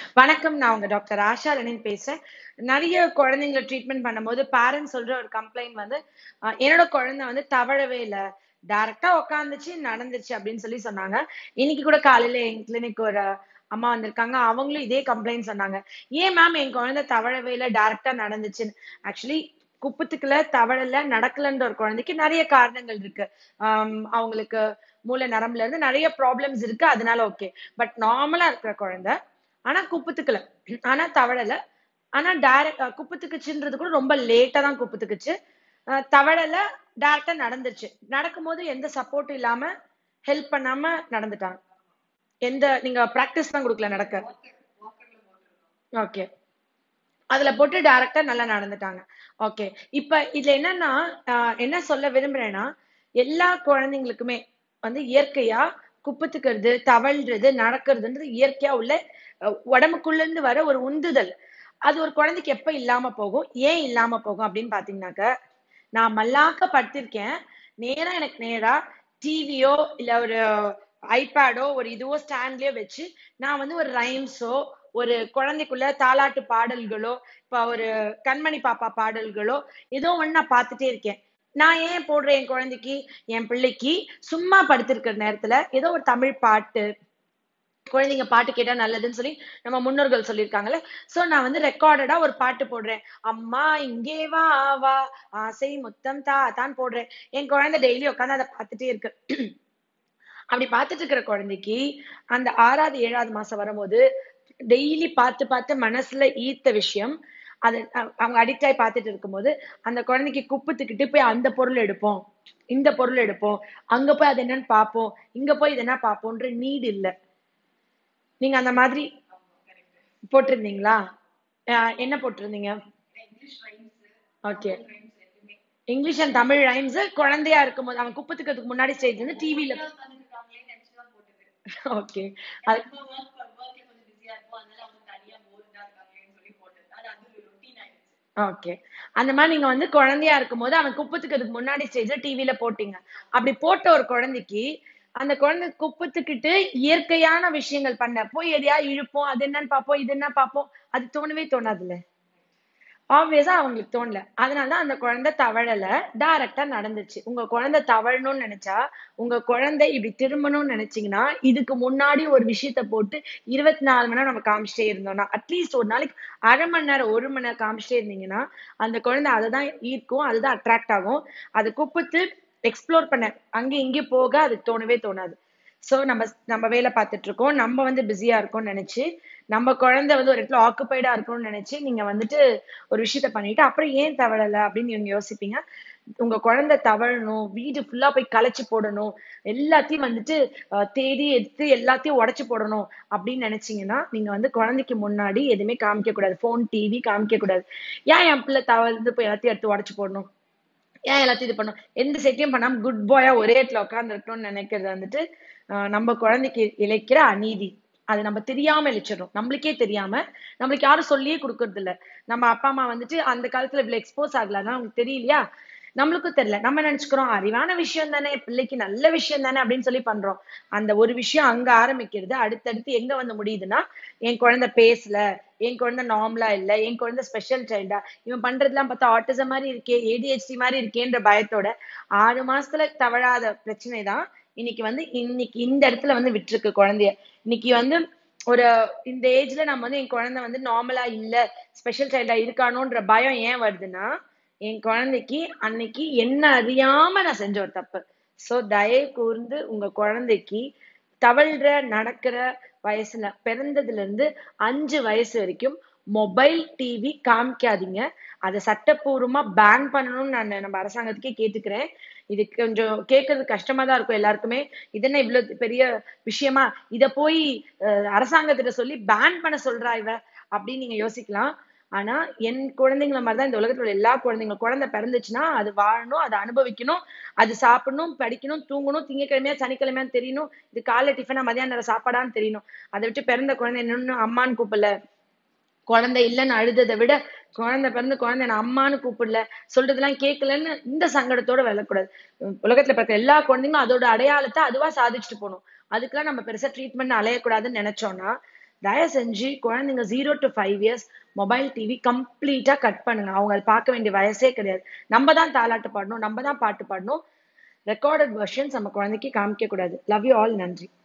வணக்கம் நான் உங்க டாக்டர் ஆஷா லெனின் பேசுறேன் நிறைய குழந்தைங்களை ட்ரீட்மெண்ட் பண்ணும்போது பேரண்ட்ஸ் சொல்ற ஒரு கம்ப்ளைண்ட் வந்து அஹ், என்னோட குழந்தை வந்து தவழவே இல்லை டைரக்டா உட்காந்துச்சு நடந்துச்சு அப்படின்னு சொல்லி சொன்னாங்க இன்னைக்கு கூட காலையில என் கிளினிக் ஒரு அம்மா வந்திருக்காங்க அவங்களும் இதே கம்ப்ளைண்ட் சொன்னாங்க ஏன் மேம் என் குழந்தை தவழவே இல்லை டைரக்டா நடந்துச்சுன்னு ஆக்சுவலி குப்பத்துக்குள்ள தவழல நடக்கலன்ற ஒரு குழந்தைக்கு நிறைய காரணங்கள் இருக்கு ஆம், அவங்களுக்கு மூளை நரம்புல இருந்து நிறைய ப்ராப்ளம்ஸ் இருக்கு அதனால ஓகே பட் நார்மலா இருக்கிற குழந்தை ஆனா குப்பத்துக்கல ஆனா தவழல ஆனா டைரக்ட் குப்பத்துக்குச்சுன்றது கூட ரொம்ப லேட்டா தான் குப்பத்துக்குச்சு அஹ் தவழல டைரக்டா நடந்துச்சு நடக்கும்போது எந்த சப்போர்ட்டும் இல்லாம ஹெல்ப் பண்ணாம நடந்துட்டாங்க எந்த நீங்க பிராக்டிஸ் தான் கொடுக்கல நடக்க ஓகே அதுல போட்டு டைரக்டா நல்லா நடந்துட்டாங்க ஓகே இப்ப இதுல என்னன்னா ஆஹ் என்ன சொல்ல விரும்புறேன்னா எல்லா குழந்தைங்களுக்குமே வந்து இயற்கையா குப்பத்துக்கிறது தவழ்றது நடக்கிறதுன்றது இயற்கையா உள்ள அஹ், உடம்புக்குள்ள இருந்து வர ஒரு உந்துதல் அது ஒரு குழந்தைக்கு எப்ப இல்லாம போகும் ஏன் இல்லாம போகும் அப்படின்னு பாத்தீங்கன்னாக்க நான் மல்லாக்க படுத்திருக்கேன் நேரா எனக்கு நேரா டிவியோ இல்ல ஒரு ஐபேடோ ஒரு இதுவோ ஸ்டாண்ட்லயோ வச்சு நான் வந்து ஒரு ரைம்ஸோ ஒரு குழந்தைக்குள்ள தாலாட்டு பாடல்களோ இப்ப ஒரு கண்மணி பாப்பா பாடல்களோ ஏதோ ஒண்ணு நான் பார்த்துட்டே இருக்கேன் நான் ஏன் போடுறேன் என் குழந்தைக்கு என் பிள்ளைக்கு சும்மா படுத்திருக்கிற நேரத்துல ஏதோ ஒரு தமிழ் பாட்டு குழந்தைங்க பாட்டு கேட்டா நல்லதுன்னு சொல்லி நம்ம முன்னோர்கள் சொல்லியிருக்காங்கல்ல சோ நான் வந்து ரெக்கார்டடா ஒரு பாட்டு போடுறேன் அம்மா இங்கே வா வா ஆசை முத்தம் தா தான் போடுறேன் என் குழந்தை டெய்லி உட்காந்து அதை பார்த்துட்டே இருக்கு அப்படி பார்த்துட்டு இருக்கிற குழந்தைக்கு அந்த ஆறாவது ஏழாவது மாசம் வரும்போது டெய்லி பார்த்து பார்த்து மனசுல ஈர்த்த விஷயம் அது அ- அவங்க அடிக்ட் ஆகி பார்த்துட்டு இருக்கும்போது அந்த குழந்தைக்கு குப்பத்துக்கிட்டு போய் அந்த பொருள் எடுப்போம் இந்த பொருள் எடுப்போம் அங்க போய் அது என்னன்னு பார்ப்போம் இங்க போய் இது என்ன பார்ப்போம்ன்ற நீட் இல்ல நீங்க அந்த மாதிரி போட்டிருந்தீங்களா அஹ் என்ன போட்டிருந்தீங்க okay English and Tamil rhymes குழந்தையா இருக்கும்போது அவன் குப்பத்துக்கிறதுக்கு முன்னாடி ஸ்டேஜ் வந்து டிவில ஓகே அது ஓகே அந்த மாதிரி நீங்க வந்து குழந்தையா இருக்கும்போது அவன் குப்பத்துக்கிறதுக்கு முன்னாடி ஸ்டேஜ்ல டிவில போட்டீங்க அப்படி போட்ட ஒரு குழந்தைக்கு அந்த குழந்தை குப்பத்துக்கிட்டு இயற்கையான விஷயங்கள் பண்ண போய் எதையா இழுப்போம் அது என்னன்னு பார்ப்போம் இது என்ன பார்ப்போம் அது தோணவே தோணாதுல்ல ஆப்வியஸா அவங்களுக்கு தோணல அதனாலதான் அந்த குழந்தை தவழல டைரக்டா நடந்துச்சு உங்க குழந்தை தவழணும்னு நினைச்சா உங்க குழந்தை இப்படி திரும்பணும்னு நினைச்சீங்கன்னா இதுக்கு முன்னாடி ஒரு விஷயத்த போட்டு இருபத்தி நாலு மணி நேரம் நம்ம காமிச்சிட்டே இருந்தோம்னா அட்லீஸ்ட் ஒரு நாளைக்கு அரை மணி நேரம் ஒரு மணி நேரம் காமிச்சிட்டே இருந்தீங்கன்னா அந்த குழந்தை அதை தான் ஈர்க்கும் அதுதான் அட்ராக்ட் ஆகும் அது குப்பத்து எக்ஸ்ப்ளோர் பண்ண அங்க இங்க போக அதுக்கு தோணவே தோணாது சோ நம்ம நம்ம வேலை பார்த்துட்டு இருக்கோம் நம்ம வந்து பிஸியா இருக்கோம்னு நினைச்சு நம்ம குழந்தை வந்து ஒரு இடத்துல ஆக்குபைடா இருக்கணும்னு நினைச்சு நீங்க வந்துட்டு ஒரு விஷயத்த பண்ணிட்டு அப்புறம் ஏன் தவழல அப்படின்னு நீங்க யோசிப்பீங்க உங்க குழந்தை தவழணும் வீடு ஃபுல்லா போய் கலைச்சு போடணும் எல்லாத்தையும் வந்துட்டு அஹ், தேடி எடுத்து எல்லாத்தையும் உடைச்சு போடணும் அப்படின்னு நினைச்சீங்கன்னா நீங்க வந்து குழந்தைக்கு முன்னாடி எதுவுமே காமிக்க கூடாது ஃபோன் டிவி காமிக்க கூடாது ஏன் என் பிள்ளை தவழ்ந்து போய் எல்லாத்தையும் எடுத்து உடைச்சு போடணும் ஏன் எல்லாத்தையும் இது பண்ணும் எந்த செட்டையும் பண்ணாம குட் பாயா ஒரே இடத்துல உட்கார்ந்து இருக்கணும்னு நினைக்கிறது வந்துட்டு ஆஹ் நம்ம குழந்தைக்கு இழைக்கிற அநீதி அது நம்ம தெரியாம இழிச்சிடும் நம்மளுக்கே தெரியாம நம்மளுக்கு யாரும் சொல்லியே கொடுக்கறது இல்ல நம்ம அப்பா அம்மா வந்துட்டு அந்த காலத்துல இவ்வளவு எக்ஸ்போஸ் ஆகலன்னா அவங்களுக்கு தெரியலையா நம்மளுக்கும் தெரியல நம்ம நினைச்சுக்கிறோம் அறிவான விஷயம் தானே பிள்ளைக்கு நல்ல விஷயம் தானே அப்படின்னு சொல்லி பண்றோம் அந்த ஒரு விஷயம் அங்க ஆரம்பிக்கிறது அடுத்தடுத்து எங்க வந்து முடியுதுன்னா என் குழந்தை பேசல என் குழந்தை நார்மலா இல்ல என் குழந்தை ஸ்பெஷல் சைல்டா இவன் பண்றதெல்லாம் பார்த்தா ஆட்டிசம் மாதிரி இருக்கே ஏடிஹெச்டி மாதிரி இருக்கேன்ற பயத்தோட ஆறு மாசத்துல தவழாத பிரச்சனை தான் இன்னைக்கு வந்து இன்னைக்கு இந்த இடத்துல வந்து விட்டுருக்கு குழந்தைய இன்னைக்கு வந்து ஒரு இந்த ஏஜ்ல நம்ம வந்து என் குழந்தை வந்து நார்மலா இல்ல ஸ்பெஷல் சைல்டா இருக்கானோன்ற பயம் ஏன் வருதுன்னா என் குழந்தைக்கு அன்னைக்கு என்ன அறியாம நான் செஞ்ச ஒரு தப்பு சோ தயவு கூர்ந்து உங்க குழந்தைக்கு தவழ்ற நடக்கிற வயசுல பிறந்ததுல இருந்து அஞ்சு வயசு வரைக்கும் மொபைல் டிவி காமிக்காதீங்க அதை சட்டப்பூர்வமா பேன் பண்ணணும்னு நான் நம்ம அரசாங்கத்துக்கே கேட்டுக்கிறேன் இது கொஞ்சம் கேட்கறது கஷ்டமா தான் இருக்கும் எல்லாருக்குமே இது என்ன இவ்வளவு பெரிய விஷயமா இத போய் அஹ், அரசாங்கத்திட்ட சொல்லி பேன் பண்ண சொல்றா இவ அப்படின்னு நீங்க யோசிக்கலாம் ஆனா என் குழந்தைங்கள மாதிரிதான் இந்த உலகத்துல உள்ள எல்லா குழந்தைங்களும் குழந்தை பிறந்துச்சுன்னா அது வாழணும் அதை அனுபவிக்கணும் அது சாப்பிடணும் படிக்கணும் தூங்கணும் திங்கக்கிழமையா சனிக்கிழமையான்னு தெரியணும் இது காலை டிஃபனா மதியான நேரம் சாப்பாடான்னு தெரியணும் அதை விட்டு பிறந்த குழந்தை இன்னொன்னு அம்மான்னு கூப்பிடல குழந்தை இல்லைன்னு அழுததை விட குழந்தை பிறந்து குழந்தை நான் அம்மான்னு கூப்பிடல சொல்றதெல்லாம் கேட்கலன்னு இந்த சங்கடத்தோட விழக்கூடாது உம் உலகத்துல பிறக்க எல்லா குழந்தைங்களும் அதோட அடையாளத்தை அதுவா சாதிச்சுட்டு போகணும் அதுக்கெல்லாம் நம்ம பெருசா ட்ரீட்மெண்ட் அலையக்கூடாதுன்னு நினைச்சோம்னா தயவு செஞ்சு குழந்தைங்க zero to five years mobile TV கம்ப்ளீட்டா கட் பண்ணுங்க அவங்க அதை பார்க்க வேண்டிய வயசே கிடையாது நம்ம தான் தாலாட்டு பாடணும் நம்ம தான் பாட்டு பாடணும் ரெக்கார்டட் வெர்ஷன்ஸ் நம்ம குழந்தைக்கு காமிக்க கூடாது லவ் யூ ஆல் நன்றி